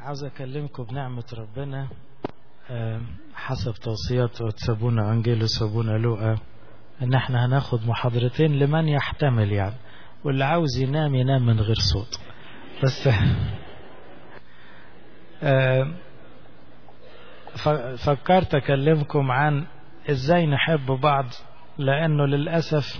عاوز أكلمكم بنعمة ربنا حسب توصيات وتسابونا أنجيلوس وابونا لوقا إن احنا هناخد محاضرتين لمن يحتمل يعني واللي عاوز ينام ينام من غير صوت بس فكرت أكلمكم عن إزاي نحب بعض لأنه للأسف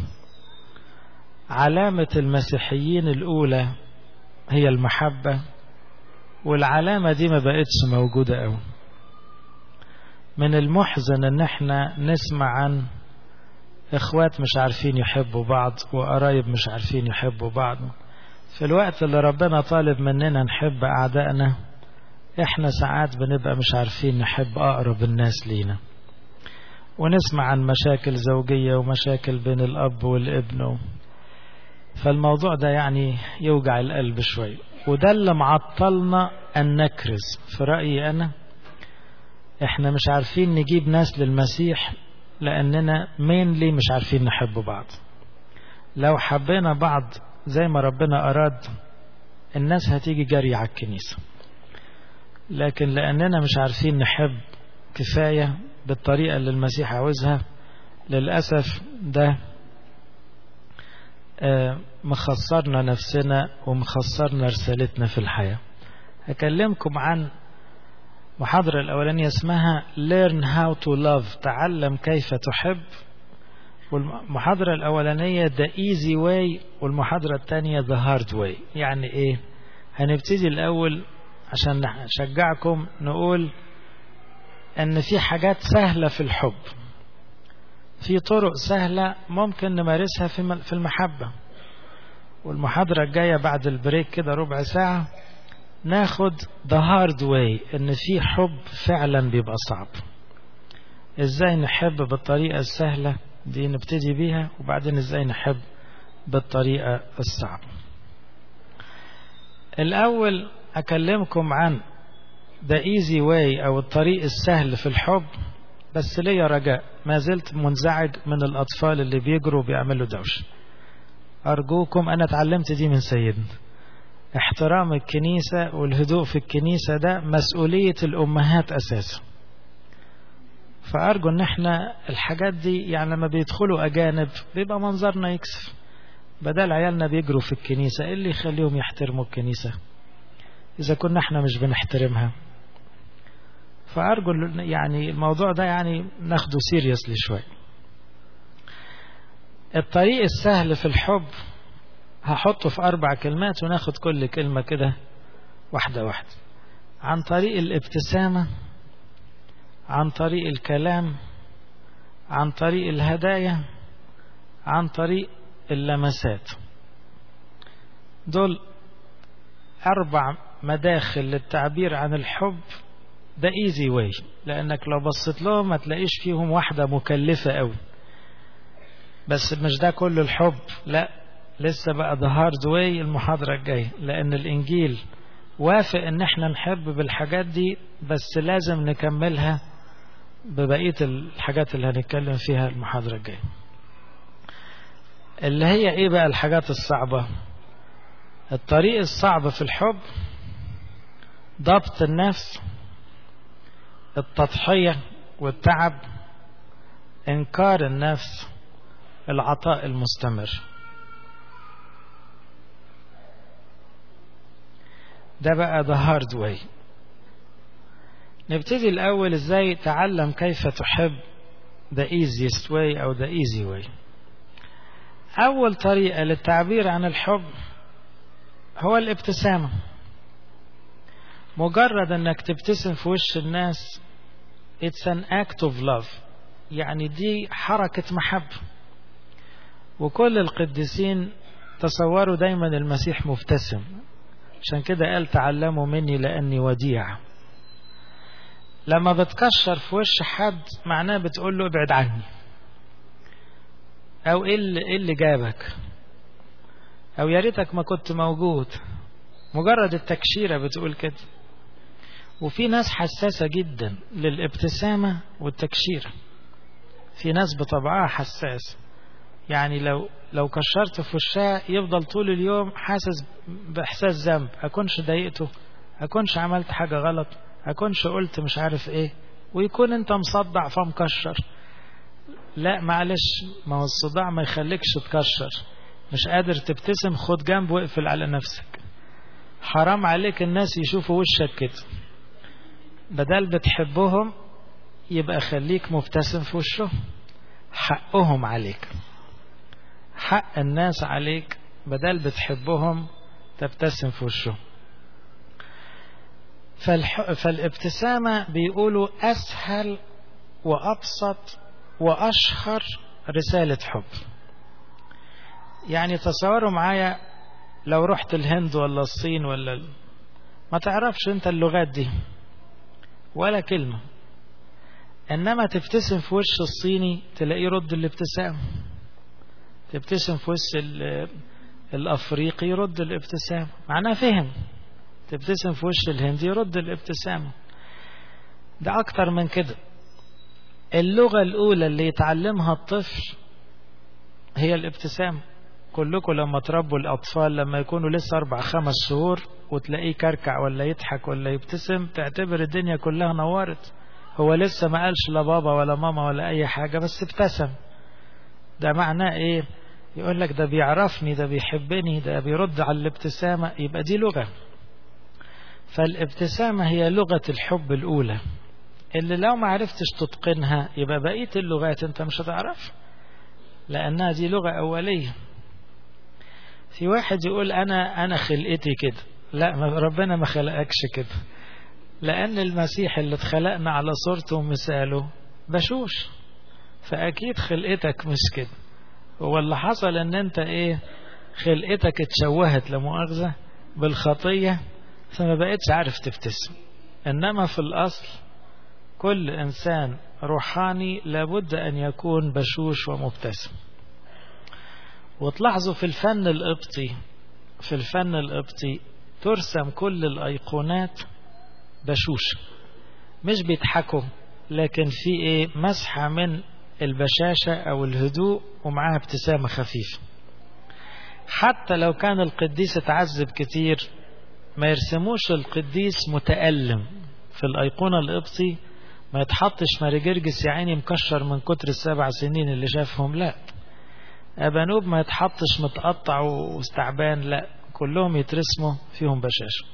علامة المسيحيين الأولى هي المحبة والعلامة دي ما بقتش موجودة أوي من المحزن ان احنا نسمع عن اخوات مش عارفين يحبوا بعض وقرايب مش عارفين يحبوا بعض في الوقت اللي ربنا طالب مننا نحب اعدائنا احنا ساعات بنبقى مش عارفين نحب اقرب الناس لينا ونسمع عن مشاكل زوجية ومشاكل بين الاب والابن فالموضوع ده يعني يوجع القلب شوية وده اللي معطلنا ان نكرز في رأيي انا احنا مش عارفين نجيب ناس للمسيح لاننا مينلي مش عارفين نحب بعض لو حبينا بعض زي ما ربنا اراد الناس هتيجي جري على الكنيسة لكن لاننا مش عارفين نحب كفاية بالطريقة اللي المسيح عاوزها للأسف ده مخسرنا نفسنا ومخسرنا رسالتنا في الحياة هكلمكم عن المحاضرة الأولانية اسمها Learn how to love تعلم كيف تحب والمحاضرة الأولانية The easy way والمحاضرة الثانية The hard way يعني إيه هنبتدي الأول عشان نشجعكم نقول أن في حاجات سهلة في الحب في طرق سهلة ممكن نمارسها في المحبة والمحاضرة الجاية بعد البريك كده ربع ساعة ناخد the hard way ان في حب فعلا بيبقى صعب ازاي نحب بالطريقة السهلة دي نبتدي بيها وبعدين ازاي نحب بالطريقة الصعبة الاول اكلمكم عن the easy way او الطريق السهل في الحب بس ليا رجاء ما زلت منزعج من الاطفال اللي بيجروا بيعملوا دوش ارجوكم انا اتعلمت دي من سيدنا احترام الكنيسة والهدوء في الكنيسة ده مسؤولية الأمهات أساسا فأرجو أن احنا الحاجات دي يعني لما بيدخلوا أجانب بيبقى منظرنا يكسف بدل عيالنا بيجروا في الكنيسة إيه اللي يخليهم يحترموا الكنيسة إذا كنا احنا مش بنحترمها فأرجو يعني الموضوع ده يعني ناخده سيريسلي شوي الطريق السهل في الحب هحطه في أربع كلمات وناخد كل كلمة كده واحدة واحدة عن طريق الابتسامة عن طريق الكلام عن طريق الهدايا عن طريق اللمسات دول أربع مداخل للتعبير عن الحب ده ايزي واي لأنك لو بصيت لهم ما تلاقيش فيهم واحدة مكلفة قوي بس مش ده كل الحب لا لسه بقى the hard way المحاضرة الجاية لأن الإنجيل وافق إن احنا نحب بالحاجات دي بس لازم نكملها ببقية الحاجات اللي هنتكلم فيها المحاضرة الجاية اللي هي ايه بقى الحاجات الصعبة الطريق الصعب في الحب ضبط النفس التضحية والتعب انكار النفس العطاء المستمر ده بقى the hard way نبتدي الأول إزاي تعلم كيف تحب the easiest way أو the easy way أول طريقة للتعبير عن الحب هو الابتسامة مجرد أنك تبتسم في وش الناس it's an act of love يعني دي حركة محبة وكل القديسين تصوروا دايما المسيح مبتسم عشان كده قال تعلموا مني لأني وديع لما بتكشر في وش حد معناه بتقول له ابعد عني او ايه اللي, إيه اللي جابك او يا ريتك ما كنت موجود مجرد التكشيرة بتقول كده وفي ناس حساسة جدا للابتسامة والتكشيرة في ناس بطبعها حساس يعني لو لو كشرت في وشها يفضل طول اليوم حاسس بإحساس ذنب أكونش ضايقته هكونش عملت حاجة غلط هكونش قلت مش عارف ايه ويكون انت مصدع فمكشر لا معلش ما هو الصداع ما يخليكش تكشر مش قادر تبتسم خد جنب واقفل على نفسك حرام عليك الناس يشوفوا وشك كده بدل بتحبهم يبقى خليك مبتسم في وشهم حقهم عليك حق الناس عليك بدل بتحبهم تبتسم في وشهم فالح... فالابتسامة بيقولوا أسهل وأبسط وأشهر رسالة حب يعني تصوروا معايا لو رحت الهند ولا الصين ولا ال... ما تعرفش انت اللغات دي ولا كلمة انما تبتسم في وش الصيني تلاقيه يرد الابتسام تبتسم في وش ال... الافريقي يرد الابتسام معناه فهم تبتسم في وش الهندي يرد الابتسام ده اكتر من كده اللغة الاولى اللي يتعلمها الطفل هي الابتسام كلكم لما تربوا الأطفال لما يكونوا لسه أربع خمس شهور وتلاقيه كركع ولا يضحك ولا يبتسم تعتبر الدنيا كلها نورت هو لسه ما قالش لا بابا ولا ماما ولا أي حاجة بس ابتسم ده معناه إيه يقول لك ده بيعرفني ده بيحبني ده بيرد على الابتسامة يبقى دي لغة فالابتسامة هي لغة الحب الأولى اللي لو ما عرفتش تتقنها يبقى بقية اللغات انت مش هتعرف لأنها دي لغة أولية في واحد يقول أنا أنا خلقتي كده لا ربنا ما خلقكش كده لأن المسيح اللي اتخلقنا على صورته ومثاله بشوش فأكيد خلقتك مش كده هو اللي حصل ان انت ايه خلقتك اتشوهت لمؤاخذة بالخطية فما بقتش عارف تبتسم انما في الاصل كل انسان روحاني لابد ان يكون بشوش ومبتسم وتلاحظوا في الفن القبطي في الفن القبطي ترسم كل الايقونات بشوش مش بيضحكوا لكن في ايه مسحة من البشاشة او الهدوء ومعاها ابتسامة خفيفة حتى لو كان القديس اتعذب كتير ما يرسموش القديس متألم في الأيقونة القبطي ما يتحطش ماري جرجس يا عيني مكشر من كتر السبع سنين اللي شافهم لا أبانوب ما يتحطش متقطع واستعبان لا كلهم يترسموا فيهم بشاشة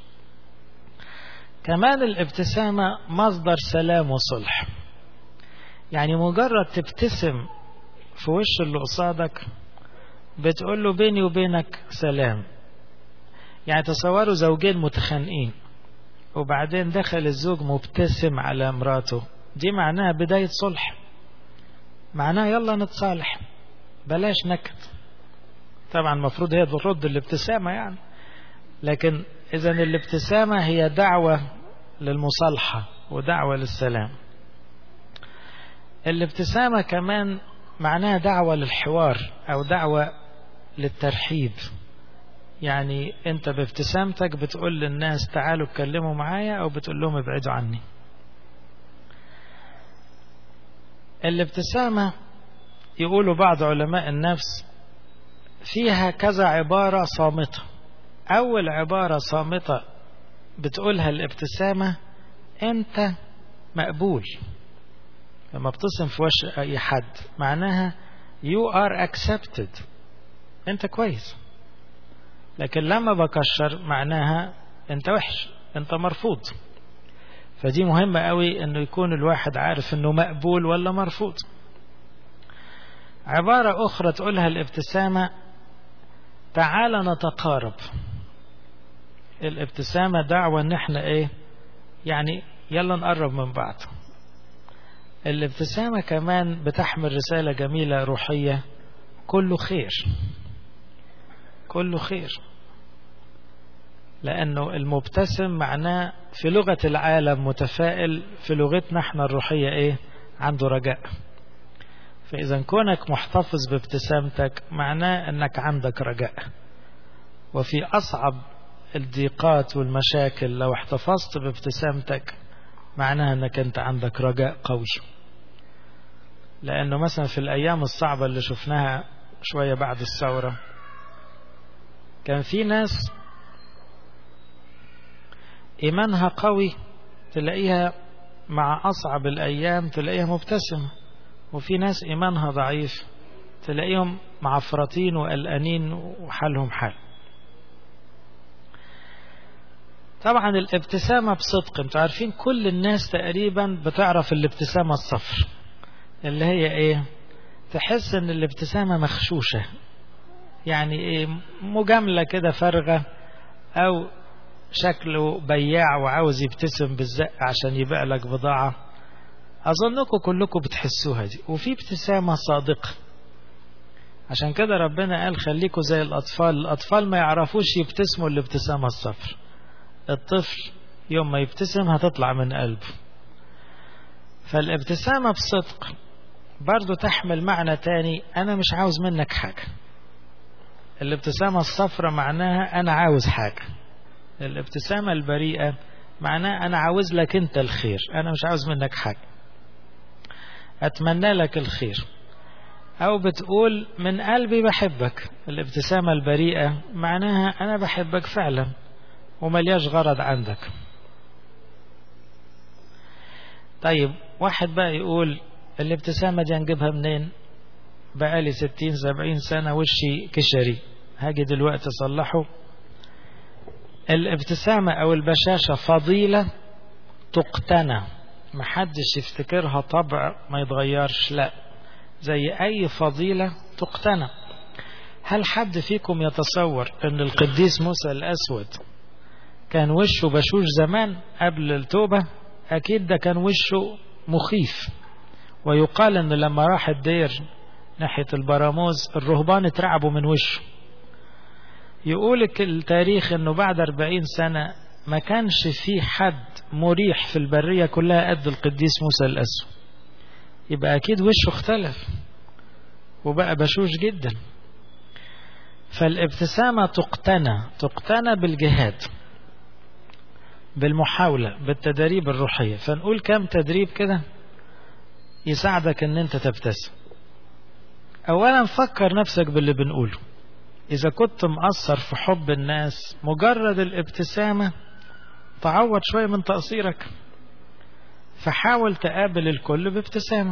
كمان الابتسامة مصدر سلام وصلح يعني مجرد تبتسم في وش اللي قصادك بتقول له بيني وبينك سلام يعني تصوروا زوجين متخانقين وبعدين دخل الزوج مبتسم على مراته دي معناها بداية صلح معناها يلا نتصالح بلاش نكد طبعا المفروض هي ترد الابتسامة يعني لكن إذا الابتسامة هي دعوة للمصالحة ودعوة للسلام الابتسامة كمان معناها دعوة للحوار أو دعوة للترحيب يعني أنت بابتسامتك بتقول للناس تعالوا اتكلموا معايا أو بتقول لهم ابعدوا عني الابتسامة يقولوا بعض علماء النفس فيها كذا عبارة صامتة أول عبارة صامتة بتقولها الابتسامة أنت مقبول لما بتبتسم في وش أي حد معناها you are accepted أنت كويس لكن لما بكشر معناها أنت وحش أنت مرفوض فدي مهمة قوي أنه يكون الواحد عارف أنه مقبول ولا مرفوض عبارة أخرى تقولها الابتسامة تعال نتقارب الابتسامة دعوة ان احنا ايه يعني يلا نقرب من بعض الابتسامة كمان بتحمل رسالة جميلة روحية كله خير كله خير لأنه المبتسم معناه في لغة العالم متفائل في لغتنا احنا الروحية ايه عنده رجاء فإذا كونك محتفظ بابتسامتك معناه أنك عندك رجاء وفي أصعب الضيقات والمشاكل لو احتفظت بابتسامتك معناها أنك أنت عندك رجاء قوي لأنه مثلا في الأيام الصعبة اللي شفناها شوية بعد الثورة كان في ناس إيمانها قوي تلاقيها مع أصعب الأيام تلاقيها مبتسمة وفي ناس إيمانها ضعيف تلاقيهم معفرطين وقلقانين وحالهم حال طبعا الابتسامة بصدق انتوا عارفين كل الناس تقريبا بتعرف الابتسامة الصفر اللي هي ايه تحس ان الابتسامة مخشوشة يعني ايه مجاملة كده فارغة او شكله بياع وعاوز يبتسم بالزق عشان يبيع لك بضاعة اظنكم كلكم بتحسوها دي وفي ابتسامة صادقة عشان كده ربنا قال خليكم زي الاطفال الاطفال ما يعرفوش يبتسموا الابتسامة الصفر الطفل يوم ما يبتسم هتطلع من قلبه فالابتسامة بصدق برضو تحمل معنى تاني أنا مش عاوز منك حاجة الابتسامة الصفرة معناها أنا عاوز حاجة الابتسامة البريئة معناها أنا عاوز لك أنت الخير أنا مش عاوز منك حاجة أتمنى لك الخير أو بتقول من قلبي بحبك الابتسامة البريئة معناها أنا بحبك فعلا وملياش غرض عندك طيب واحد بقى يقول الابتسامة دي هنجيبها منين بقالي ستين سبعين سنة وشي كشري هاجي دلوقتي أصلحه الابتسامة أو البشاشة فضيلة تقتنى محدش يفتكرها طبع ما يتغيرش لا زي أي فضيلة تقتنى هل حد فيكم يتصور أن القديس موسى الأسود كان وشه بشوش زمان قبل التوبة أكيد ده كان وشه مخيف ويقال أن لما راح الدير ناحية البراموز الرهبان اترعبوا من وشه يقولك التاريخ أنه بعد أربعين سنة ما كانش في حد مريح في البرية كلها قد القديس موسى الأسود يبقى أكيد وشه اختلف وبقى بشوش جدا فالابتسامة تقتنى تقتنى بالجهاد بالمحاولة بالتدريب الروحية فنقول كم تدريب كده يساعدك ان انت تبتسم اولا فكر نفسك باللي بنقوله اذا كنت مقصر في حب الناس مجرد الابتسامة تعوض شوية من تقصيرك فحاول تقابل الكل بابتسامة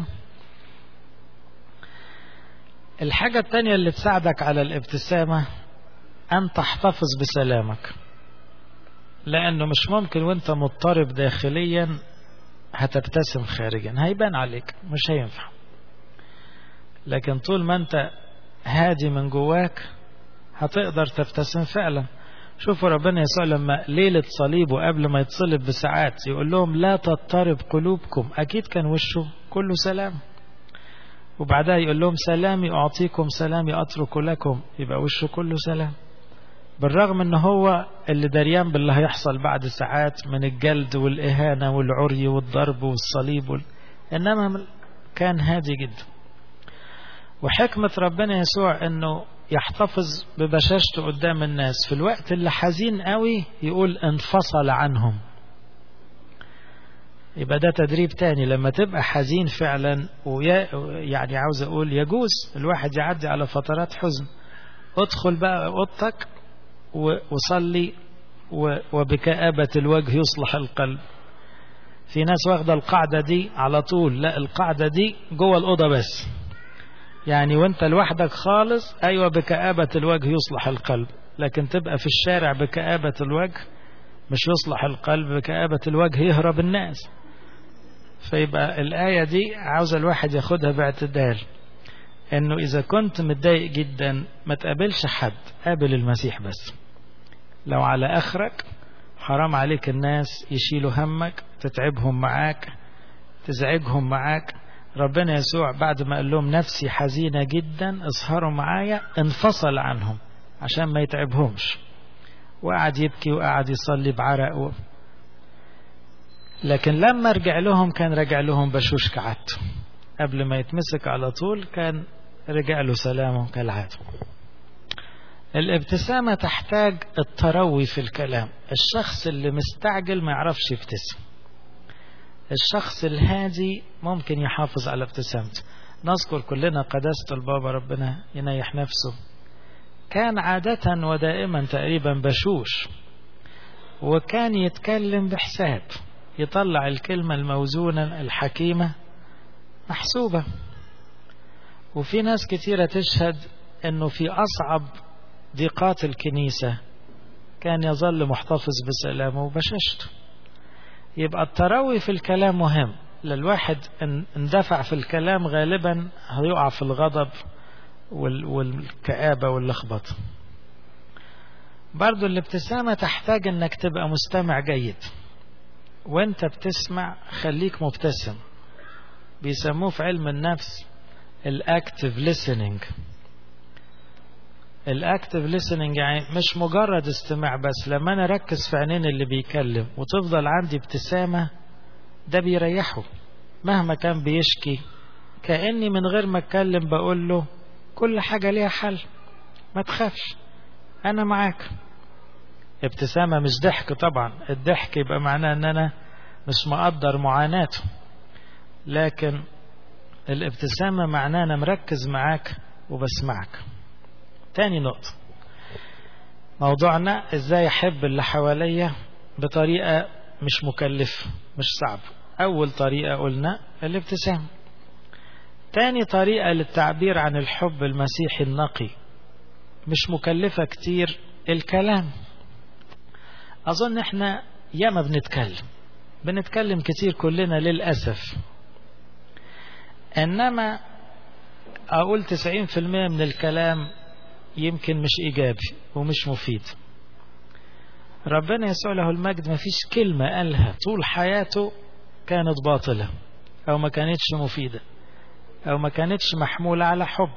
الحاجة التانية اللي تساعدك على الابتسامة أن تحتفظ بسلامك لأنه مش ممكن وانت مضطرب داخليا هتبتسم خارجا هيبان عليك مش هينفع لكن طول ما انت هادي من جواك هتقدر تبتسم فعلا شوفوا ربنا يسوع لما ليلة صليبه قبل ما يتصلب بساعات يقول لهم لا تضطرب قلوبكم أكيد كان وشه كله سلام وبعدها يقول لهم سلامي أعطيكم سلامي أترك لكم يبقى وشه كله سلام بالرغم ان هو اللي دريان باللي هيحصل بعد ساعات من الجلد والإهانة والعري والضرب والصليب وال... إنما كان هادي جدا وحكمة ربنا يسوع انه يحتفظ ببشاشته قدام الناس في الوقت اللي حزين قوي يقول انفصل عنهم يبقى ده تدريب تاني لما تبقى حزين فعلا ويا يعني عاوز اقول يجوز الواحد يعدي على فترات حزن ادخل بقى اوضتك وصلي وبكآبة الوجه يصلح القلب في ناس واخده القاعدة دي على طول لا القاعدة دي جوه الأوضة بس يعني وانت لوحدك خالص أيوة بكآبة الوجه يصلح القلب لكن تبقى في الشارع بكآبة الوجه مش يصلح القلب بكآبة الوجه يهرب الناس فيبقى الآية دي عاوز الواحد ياخدها باعتدال انه اذا كنت متضايق جدا ما تقابلش حد قابل المسيح بس لو على اخرك حرام عليك الناس يشيلوا همك تتعبهم معاك تزعجهم معاك ربنا يسوع بعد ما قال لهم نفسي حزينة جدا اسهروا معايا انفصل عنهم عشان ما يتعبهمش وقعد يبكي وقعد يصلي بعرق و... لكن لما رجع لهم كان رجع لهم بشوش كعادته قبل ما يتمسك على طول كان رجع له سلامه كالعادة الابتسامة تحتاج التروي في الكلام الشخص اللي مستعجل ما يعرفش يبتسم الشخص الهادي ممكن يحافظ على ابتسامته نذكر كلنا قداسة البابا ربنا ينيح نفسه كان عادة ودائما تقريبا بشوش وكان يتكلم بحساب يطلع الكلمة الموزونة الحكيمة محسوبة وفي ناس كتيرة تشهد انه في اصعب ضيقات الكنيسة كان يظل محتفظ بسلامه وبشاشته يبقى التروي في الكلام مهم للواحد اندفع في الكلام غالبا هيقع في الغضب والكآبة واللخبطة برضو الابتسامة تحتاج انك تبقى مستمع جيد وانت بتسمع خليك مبتسم بيسموه في علم النفس الاكتف listening الاكتف listening يعني مش مجرد استماع بس لما انا اركز في عينين اللي بيكلم وتفضل عندي ابتسامة ده بيريحه مهما كان بيشكي كأني من غير ما اتكلم بقول له كل حاجة ليها حل ما تخافش انا معاك ابتسامة مش ضحك طبعا الضحك يبقى معناه ان انا مش مقدر معاناته لكن الابتسامة معناه انا مركز معاك وبسمعك تاني نقطة موضوعنا ازاي احب اللي حواليا بطريقة مش مكلفة مش صعبة اول طريقة قلنا الابتسامة تاني طريقة للتعبير عن الحب المسيحي النقي مش مكلفة كتير الكلام أظن إحنا ياما بنتكلم بنتكلم كتير كلنا للأسف إنما أقول 90% من الكلام يمكن مش إيجابي ومش مفيد ربنا يسوع له المجد ما فيش كلمة قالها طول حياته كانت باطلة أو ما كانتش مفيدة أو ما كانتش محمولة على حب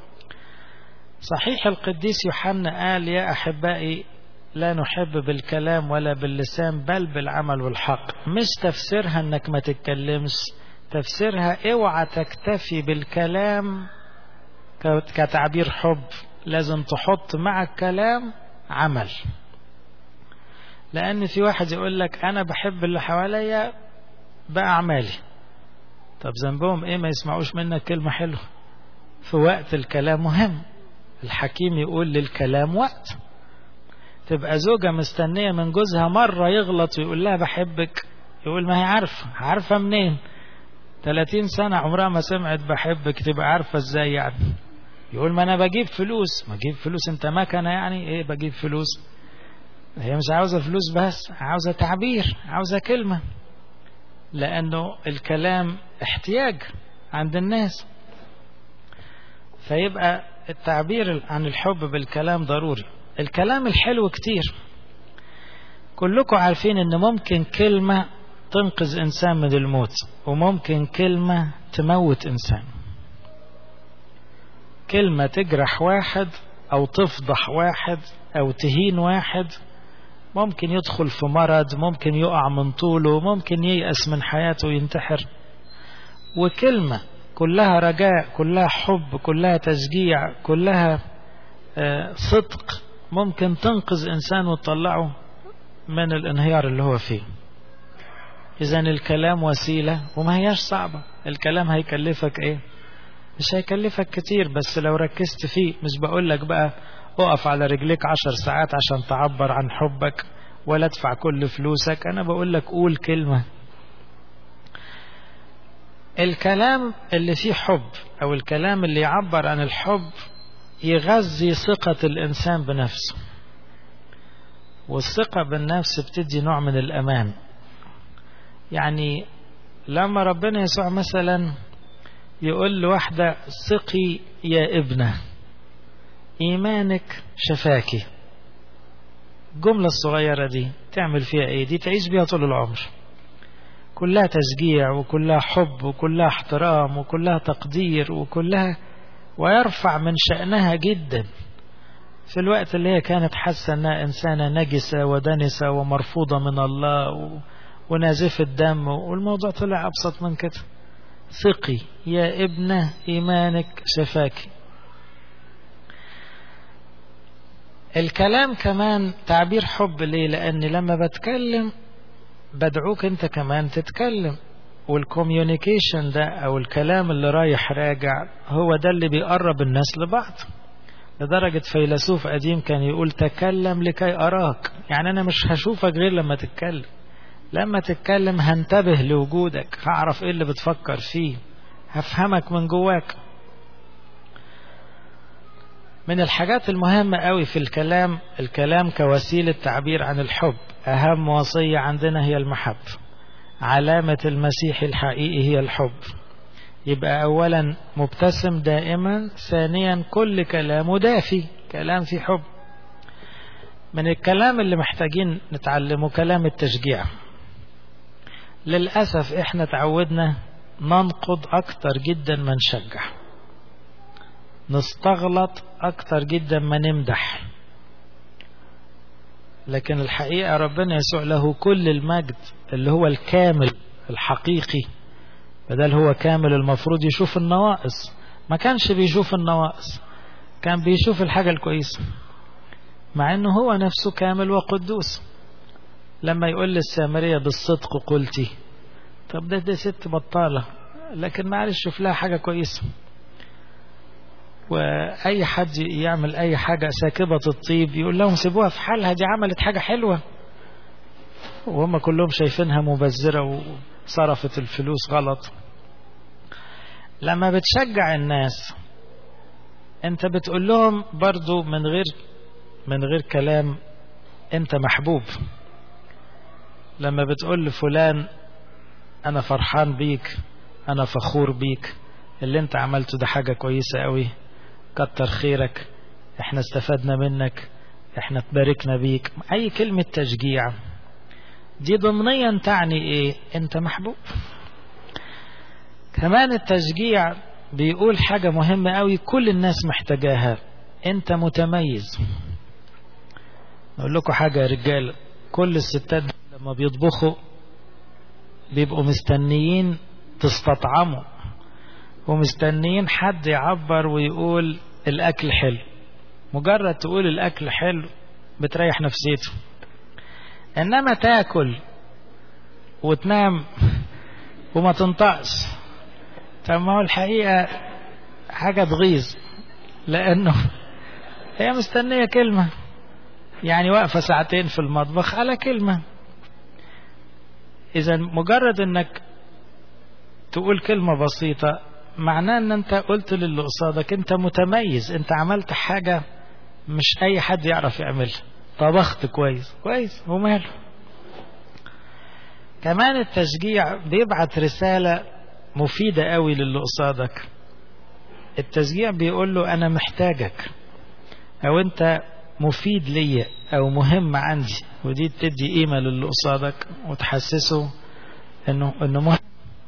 صحيح القديس يوحنا قال يا أحبائي لا نحب بالكلام ولا باللسان بل بالعمل والحق مش تفسيرها انك ما تتكلمش تفسيرها اوعى تكتفي بالكلام كتعبير حب لازم تحط مع الكلام عمل لان في واحد يقول لك انا بحب اللي حواليا باعمالي طب ذنبهم ايه ما يسمعوش منك كلمه حلوه في وقت الكلام مهم الحكيم يقول للكلام وقت تبقى زوجة مستنية من جوزها مرة يغلط ويقول لها بحبك يقول ما هي عارفة عارفة منين 30 سنة عمرها ما سمعت بحبك تبقى عارفة ازاي يعني يقول ما انا بجيب فلوس ما اجيب فلوس انت مكنة يعني ايه بجيب فلوس هي مش عاوزة فلوس بس عاوزة تعبير عاوزة كلمة لانه الكلام احتياج عند الناس فيبقى التعبير عن الحب بالكلام ضروري الكلام الحلو كتير كلكم عارفين ان ممكن كلمة تنقذ انسان من الموت وممكن كلمة تموت انسان كلمة تجرح واحد او تفضح واحد او تهين واحد ممكن يدخل في مرض ممكن يقع من طوله ممكن ييأس من حياته وينتحر وكلمة كلها رجاء كلها حب كلها تشجيع كلها صدق ممكن تنقذ إنسان وتطلعه من الانهيار اللي هو فيه إذا الكلام وسيلة وما هياش صعبة الكلام هيكلفك إيه مش هيكلفك كتير بس لو ركزت فيه مش بقول لك بقى اقف على رجليك عشر ساعات عشان تعبر عن حبك ولا ادفع كل فلوسك أنا بقول لك قول كلمة الكلام اللي فيه حب أو الكلام اللي يعبر عن الحب يغذي ثقة الإنسان بنفسه والثقة بالنفس بتدي نوع من الأمان يعني لما ربنا يسوع مثلا يقول لواحدة ثقي يا ابنة إيمانك شفاكي الجملة الصغيرة دي تعمل فيها ايه دي تعيش بيها طول العمر كلها تشجيع وكلها حب وكلها احترام وكلها تقدير وكلها ويرفع من شأنها جدا في الوقت اللي هي كانت حاسة أنها إنسانة نجسة ودنسة ومرفوضة من الله ونازف الدم والموضوع طلع أبسط من كده ثقي يا ابنة إيمانك شفاكي الكلام كمان تعبير حب ليه لأن لما بتكلم بدعوك أنت كمان تتكلم والكوميونيكيشن ده أو الكلام اللي رايح راجع هو ده اللي بيقرب الناس لبعض لدرجة فيلسوف قديم كان يقول تكلم لكي أراك يعني أنا مش هشوفك غير لما تتكلم لما تتكلم هنتبه لوجودك هعرف ايه اللي بتفكر فيه هفهمك من جواك من الحاجات المهمة قوي في الكلام الكلام كوسيلة تعبير عن الحب أهم وصية عندنا هي المحبة علامة المسيح الحقيقي هي الحب يبقى أولا مبتسم دائما ثانيا كل كلامه دافي كلام في حب من الكلام اللي محتاجين نتعلمه كلام التشجيع للأسف احنا تعودنا ننقض أكتر جدا ما نشجع نستغلط أكتر جدا ما نمدح لكن الحقيقة ربنا يسوع له كل المجد اللي هو الكامل الحقيقي بدل هو كامل المفروض يشوف النواقص ما كانش بيشوف النواقص كان بيشوف الحاجة الكويسة مع انه هو نفسه كامل وقدوس لما يقول للسامرية بالصدق قلتي طب ده ده ست بطالة لكن معلش شوف لها حاجة كويسة وأي حد يعمل أي حاجة ساكبة الطيب يقول لهم سيبوها في حالها دي عملت حاجة حلوة وهم كلهم شايفينها مبذرة وصرفت الفلوس غلط لما بتشجع الناس انت بتقول لهم برضو من غير من غير كلام انت محبوب لما بتقول لفلان انا فرحان بيك انا فخور بيك اللي انت عملته ده حاجة كويسة قوي كتر خيرك احنا استفدنا منك احنا تباركنا بيك اي كلمة تشجيع دي ضمنيا تعني ايه انت محبوب كمان التشجيع بيقول حاجة مهمة قوي كل الناس محتاجاها انت متميز اقول لكم حاجة يا رجال كل الستات لما بيطبخوا بيبقوا مستنيين تستطعموا ومستنيين حد يعبر ويقول الأكل حلو مجرد تقول الأكل حلو بتريح نفسيته إنما تاكل وتنام وما تنطقش طب ما هو الحقيقة حاجة تغيظ لأنه هي مستنية كلمة يعني واقفة ساعتين في المطبخ على كلمة إذا مجرد إنك تقول كلمة بسيطة معناه ان انت قلت للي قصادك انت متميز انت عملت حاجة مش اي حد يعرف يعملها طبخت كويس كويس وماله كمان التشجيع بيبعت رسالة مفيدة قوي للي قصادك التشجيع بيقول له انا محتاجك او انت مفيد ليا او مهم عندي ودي تدي قيمة للي قصادك وتحسسه انه انه مهم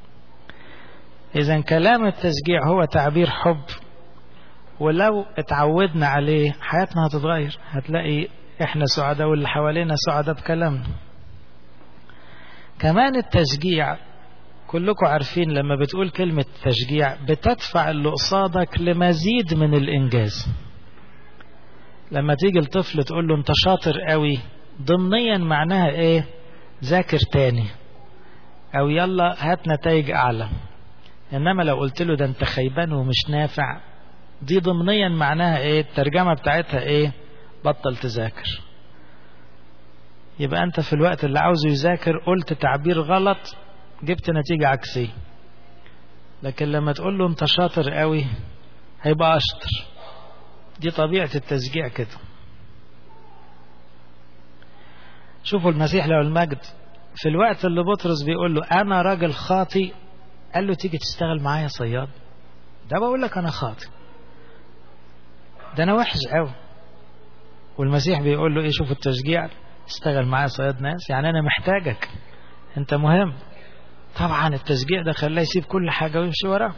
إذا كلام التشجيع هو تعبير حب ولو اتعودنا عليه حياتنا هتتغير هتلاقي احنا سعداء واللي حوالينا سعداء بكلامنا كمان التشجيع كلكم عارفين لما بتقول كلمة تشجيع بتدفع اللي قصادك لمزيد من الإنجاز لما تيجي الطفل تقول له انت شاطر قوي ضمنيا معناها ايه ذاكر تاني او يلا هات نتائج اعلى انما لو قلت له ده انت خيبان ومش نافع دي ضمنيا معناها ايه الترجمة بتاعتها ايه بطل تذاكر يبقى انت في الوقت اللي عاوزه يذاكر قلت تعبير غلط جبت نتيجة عكسية لكن لما تقول له انت شاطر قوي هيبقى اشطر دي طبيعة التشجيع كده شوفوا المسيح له المجد في الوقت اللي بطرس بيقول له انا راجل خاطي قال له تيجي تشتغل معايا صياد ده بقول لك انا خاطئ ده انا وحش قوي والمسيح بيقول له ايه شوف التشجيع اشتغل معايا صياد ناس يعني انا محتاجك انت مهم طبعا التشجيع ده خلاه يسيب كل حاجة ويمشي وراه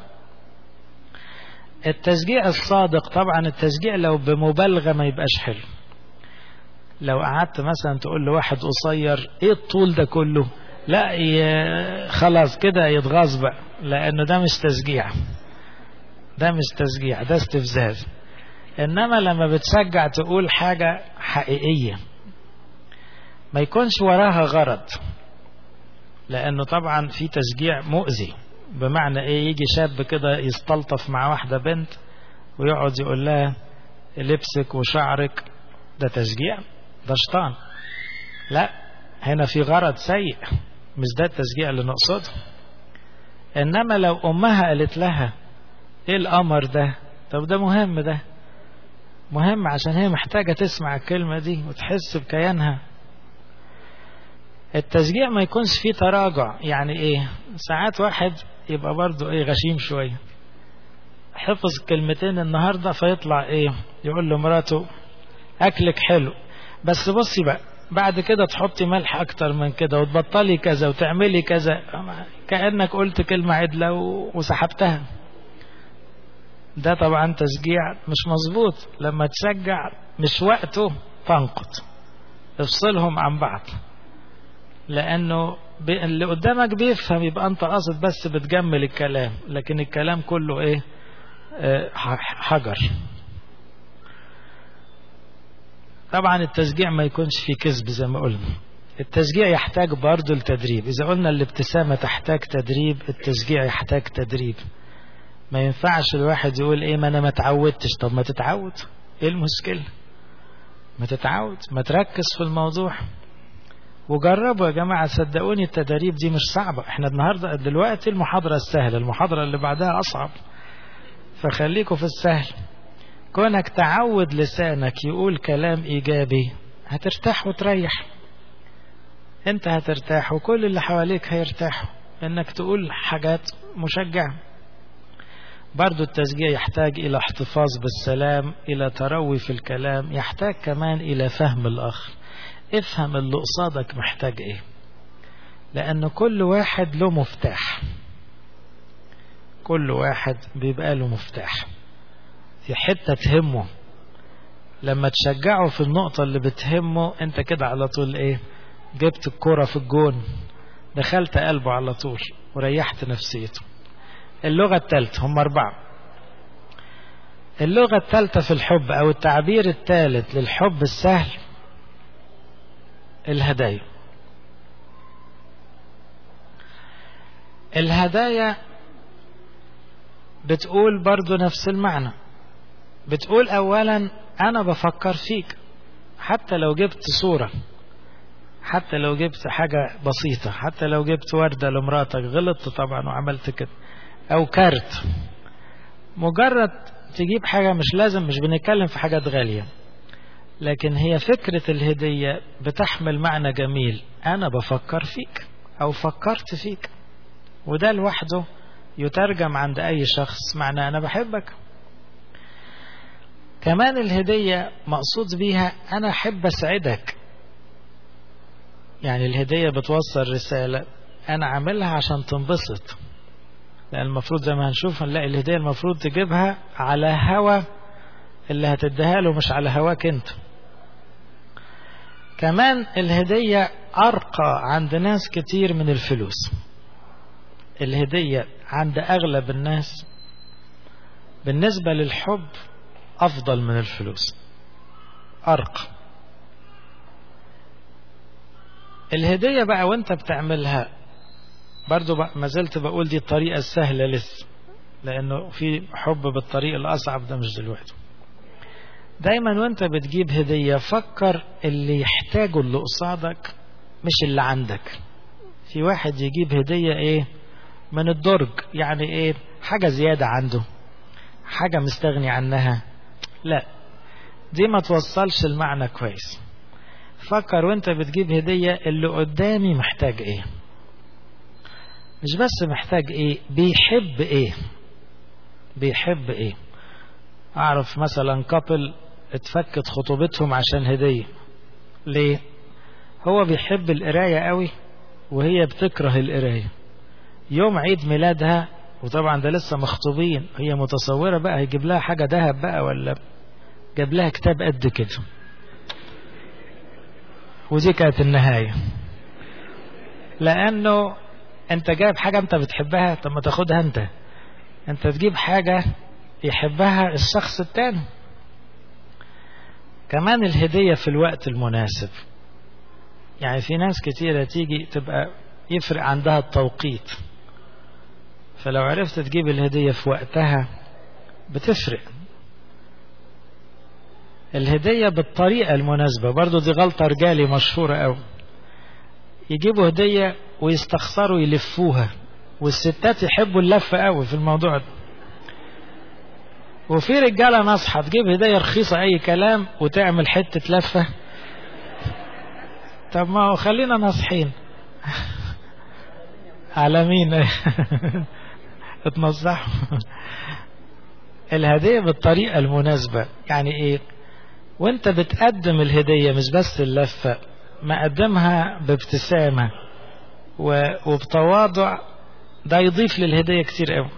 التشجيع الصادق طبعا التشجيع لو بمبالغة ما يبقاش حلو لو قعدت مثلا تقول لواحد قصير ايه الطول ده كله لا ي... خلاص كده يتغاظ بقى لانه ده مش تشجيع ده مش تشجيع ده استفزاز انما لما بتشجع تقول حاجة حقيقية ما يكونش وراها غرض لانه طبعا في تشجيع مؤذي بمعنى ايه يجي شاب كده يستلطف مع واحدة بنت ويقعد يقول لها لبسك وشعرك ده تشجيع ده شيطان لا هنا في غرض سيء مش ده التشجيع اللي نقصده انما لو امها قالت لها ايه الامر ده طب ده مهم ده مهم عشان هي محتاجة تسمع الكلمة دي وتحس بكيانها التشجيع ما يكونش فيه تراجع يعني ايه ساعات واحد يبقى برضه ايه غشيم شوية حفظ كلمتين النهاردة فيطلع ايه يقول لمراته اكلك حلو بس بصي بقى بعد كده تحطي ملح اكتر من كده وتبطلي كذا وتعملي كذا كأنك قلت كلمة عدلة وسحبتها ده طبعا تشجيع مش مظبوط لما تشجع مش وقته تنقط افصلهم عن بعض لانه اللي قدامك بيفهم يبقى انت قاصد بس بتجمل الكلام لكن الكلام كله ايه اه حجر طبعا التشجيع ما يكونش فيه كذب زي ما قلنا التشجيع يحتاج برضه التدريب إذا قلنا الابتسامة تحتاج تدريب التشجيع يحتاج تدريب ما ينفعش الواحد يقول ايه ما انا ما اتعودتش طب ما تتعود ايه المشكلة ما تتعود ما تركز في الموضوع وجربوا يا جماعة صدقوني التدريب دي مش صعبة احنا النهاردة دلوقتي المحاضرة السهلة المحاضرة اللي بعدها أصعب فخليكوا في السهل كونك تعود لسانك يقول كلام إيجابي هترتاح وتريح انت هترتاح وكل اللي حواليك هيرتاحوا انك تقول حاجات مشجعة برضو التشجيع يحتاج إلى احتفاظ بالسلام إلى تروي في الكلام يحتاج كمان إلى فهم الآخر افهم اللي قصادك محتاج إيه لأن كل واحد له مفتاح كل واحد بيبقى له مفتاح في حتة تهمه لما تشجعه في النقطة اللي بتهمه انت كده على طول ايه جبت الكرة في الجون دخلت قلبه على طول وريحت نفسيته اللغة الثالثة هم أربعة اللغة الثالثة في الحب أو التعبير الثالث للحب السهل الهدايا الهدايا بتقول برضو نفس المعنى بتقول أولا أنا بفكر فيك حتى لو جبت صورة حتى لو جبت حاجة بسيطة حتى لو جبت وردة لمراتك غلطت طبعا وعملت كده أو كارت مجرد تجيب حاجة مش لازم مش بنتكلم في حاجات غالية لكن هي فكرة الهدية بتحمل معنى جميل أنا بفكر فيك أو فكرت فيك وده لوحده يترجم عند أي شخص معنى أنا بحبك كمان الهدية مقصود بيها أنا أحب أسعدك يعني الهدية بتوصل رسالة أنا عاملها عشان تنبسط لأن المفروض زي ما هنشوف هنلاقي الهدية المفروض تجيبها على هوا اللي هتديها له مش على هواك انت كمان الهدية أرقى عند ناس كتير من الفلوس الهدية عند أغلب الناس بالنسبة للحب أفضل من الفلوس أرقى الهدية بقى وانت بتعملها برضو بقى ما زلت بقول دي الطريقة السهلة لسه لأنه في حب بالطريق الأصعب ده مش دلوقتي دايما وانت بتجيب هدية فكر اللي يحتاجه اللي قصادك مش اللي عندك في واحد يجيب هدية ايه من الدرج يعني ايه حاجة زيادة عنده حاجة مستغني عنها لا دي ما توصلش المعنى كويس فكر وانت بتجيب هدية اللي قدامي محتاج ايه مش بس محتاج ايه بيحب ايه بيحب ايه اعرف مثلا كابل اتفكت خطوبتهم عشان هدية ليه هو بيحب القراية قوي وهي بتكره القراية يوم عيد ميلادها وطبعا ده لسه مخطوبين هي متصورة بقى هيجيب لها حاجة ذهب بقى ولا جاب لها كتاب قد كده ودي كانت النهاية لأنه أنت جايب حاجة أنت بتحبها طب ما تاخدها أنت أنت تجيب حاجة يحبها الشخص التاني كمان الهدية في الوقت المناسب يعني في ناس كتيرة تيجي تبقى يفرق عندها التوقيت فلو عرفت تجيب الهدية في وقتها بتفرق الهدية بالطريقة المناسبة برضو دي غلطة رجالي مشهورة أوي يجيبوا هدية ويستخسروا يلفوها والستات يحبوا اللفة قوي في الموضوع ده وفي رجالة ناصحة تجيب هدية رخيصة أي كلام وتعمل حتة لفة طب ما هو خلينا ناصحين على مين اتنصحوا الهدية بالطريقة المناسبة يعني ايه وانت بتقدم الهدية مش بس اللفة مقدمها بابتسامة وبتواضع ده يضيف للهدية كتير قوي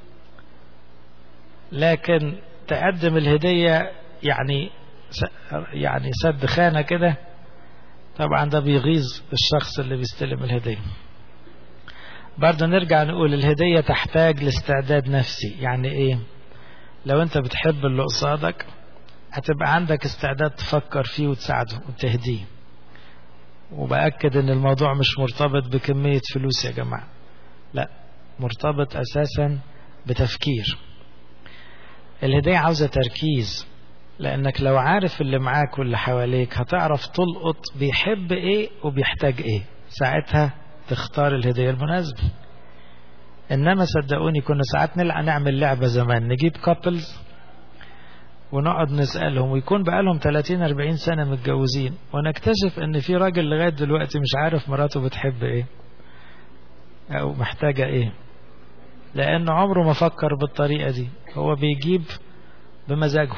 لكن تقدم الهدية يعني يعني سد خانة كده طبعا ده بيغيظ الشخص اللي بيستلم الهدية برضه نرجع نقول الهدية تحتاج لاستعداد نفسي يعني ايه لو انت بتحب اللي قصادك هتبقى عندك استعداد تفكر فيه وتساعده وتهديه وبأكد ان الموضوع مش مرتبط بكمية فلوس يا جماعة لا مرتبط اساسا بتفكير الهدية عاوزة تركيز لانك لو عارف اللي معاك واللي حواليك هتعرف تلقط بيحب ايه وبيحتاج ايه ساعتها تختار الهدية المناسبة انما صدقوني كنا ساعات نلعب نعمل لعبة زمان نجيب كابلز ونقعد نسألهم ويكون بقالهم 30 40 سنة متجوزين ونكتشف ان في راجل لغاية دلوقتي مش عارف مراته بتحب ايه او محتاجة ايه لان عمره ما فكر بالطريقة دي هو بيجيب بمزاجه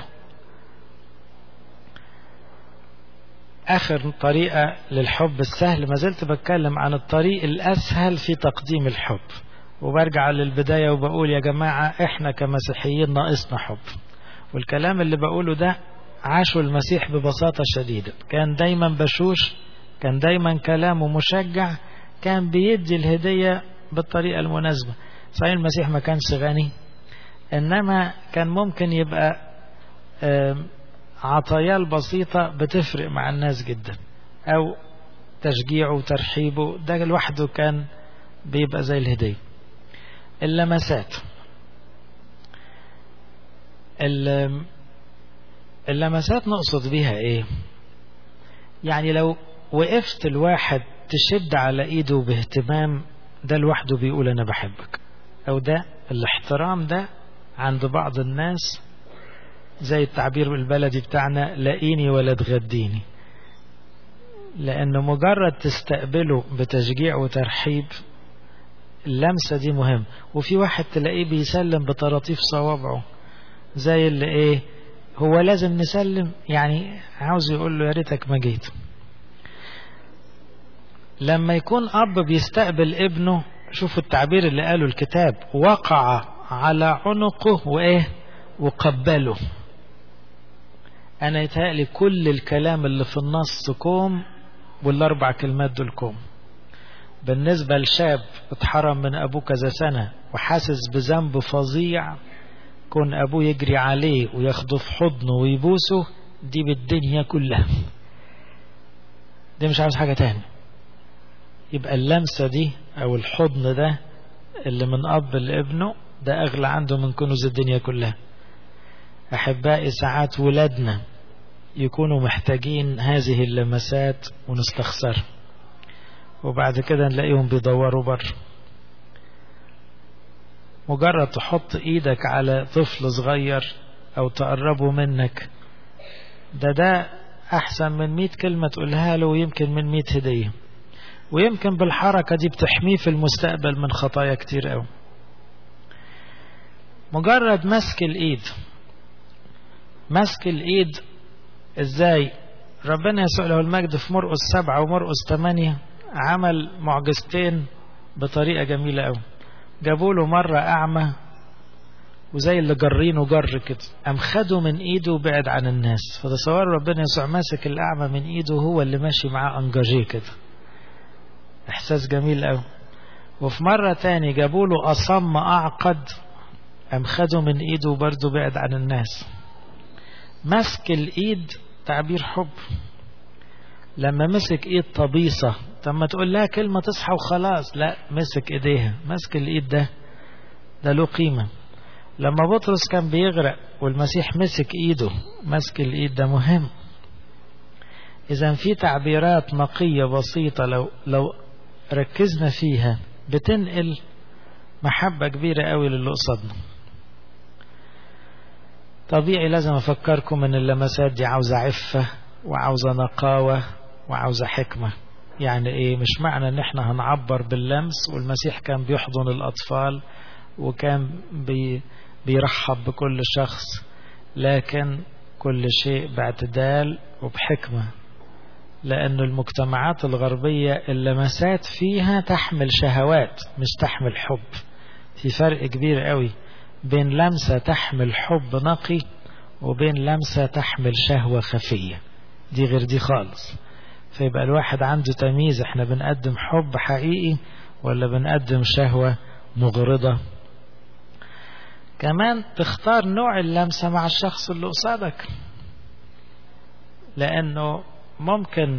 اخر طريقة للحب السهل ما زلت بتكلم عن الطريق الاسهل في تقديم الحب وبرجع للبداية وبقول يا جماعة احنا كمسيحيين ناقصنا حب والكلام اللي بقوله ده عاشوا المسيح ببساطة شديدة كان دايما بشوش كان دايما كلامه مشجع كان بيدي الهدية بالطريقة المناسبة صحيح المسيح ما كانش غني إنما كان ممكن يبقى عطاياه البسيطة بتفرق مع الناس جدا أو تشجيعه وترحيبه ده لوحده كان بيبقى زي الهدية اللمسات اللمسات نقصد بيها ايه يعني لو وقفت الواحد تشد على ايده باهتمام ده لوحده بيقول انا بحبك او ده الاحترام ده عند بعض الناس زي التعبير البلدي بتاعنا لاقيني ولا تغديني لانه مجرد تستقبله بتشجيع وترحيب اللمسة دي مهم وفي واحد تلاقيه بيسلم بطراطيف صوابعه زي اللي ايه هو لازم نسلم يعني عاوز يقول له يا ريتك ما جيت لما يكون اب بيستقبل ابنه شوفوا التعبير اللي قاله الكتاب وقع على عنقه وايه وقبله انا يتهيألي كل الكلام اللي في النص كوم والاربع كلمات دول كوم بالنسبة لشاب اتحرم من ابوه كذا سنة وحاسس بذنب فظيع كون ابوه يجري عليه وياخده في حضنه ويبوسه دي بالدنيا كلها دي مش عاوز حاجة تاني يبقى اللمسة دي او الحضن ده اللي من اب لابنه ده اغلى عنده من كنوز الدنيا كلها احبائي ساعات ولادنا يكونوا محتاجين هذه اللمسات ونستخسر وبعد كده نلاقيهم بيدوروا بره مجرد تحط ايدك على طفل صغير او تقربه منك ده ده احسن من مئة كلمة تقولها له ويمكن من مئة هدية ويمكن بالحركة دي بتحميه في المستقبل من خطايا كتير قوي مجرد مسك الايد مسك الايد ازاي ربنا يسوع له المجد في مرقس سبعة ومرقس ثمانية عمل معجزتين بطريقة جميلة قوي جابوا له مرة أعمى وزي اللي جرينه جر كده قام خده من ايده وبعد عن الناس فتصور ربنا يسوع ماسك الأعمى من ايده وهو اللي ماشي معاه انجاجيه كده احساس جميل قوي وفي مرة تاني جابوا له أصم أعقد قام خده من ايده وبرضه بعد عن الناس مسك الايد تعبير حب لما مسك ايد طبيصة طب ما تقول لها كلمة تصحى وخلاص لا مسك ايديها مسك الايد ده ده له قيمة لما بطرس كان بيغرق والمسيح مسك ايده مسك الايد ده مهم اذا في تعبيرات نقية بسيطة لو لو ركزنا فيها بتنقل محبة كبيرة قوي للي قصادنا طبيعي لازم افكركم ان اللمسات دي عاوزة عفة وعاوزة نقاوة وعاوزة حكمة يعني ايه مش معنى ان احنا هنعبر باللمس والمسيح كان بيحضن الاطفال وكان بي بيرحب بكل شخص لكن كل شيء باعتدال وبحكمة لأن المجتمعات الغربية اللمسات فيها تحمل شهوات مش تحمل حب في فرق كبير قوي بين لمسة تحمل حب نقي وبين لمسة تحمل شهوة خفية دي غير دي خالص فيبقى الواحد عنده تمييز احنا بنقدم حب حقيقي ولا بنقدم شهوة مغرضة كمان تختار نوع اللمسة مع الشخص اللي قصادك لأنه ممكن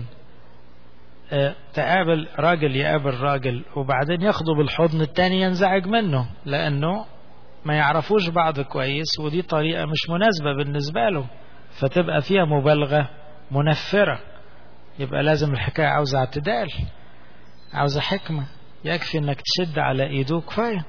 تقابل راجل يقابل راجل وبعدين ياخده بالحضن التاني ينزعج منه لأنه ما يعرفوش بعض كويس ودي طريقة مش مناسبة بالنسبة له فتبقى فيها مبالغة منفرة يبقى لازم الحكاية عاوزة اعتدال عاوزة حكمة يكفي انك تشد على ايده كفاية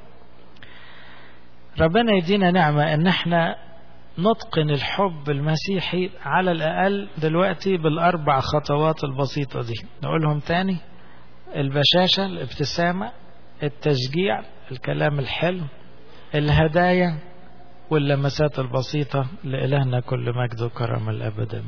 ربنا يدينا نعمة ان احنا نتقن الحب المسيحي على الأقل دلوقتي بالأربع خطوات البسيطة دي نقولهم تاني البشاشة الابتسامة التشجيع الكلام الحلو الهدايا واللمسات البسيطة لإلهنا كل مجد وكرم الأبد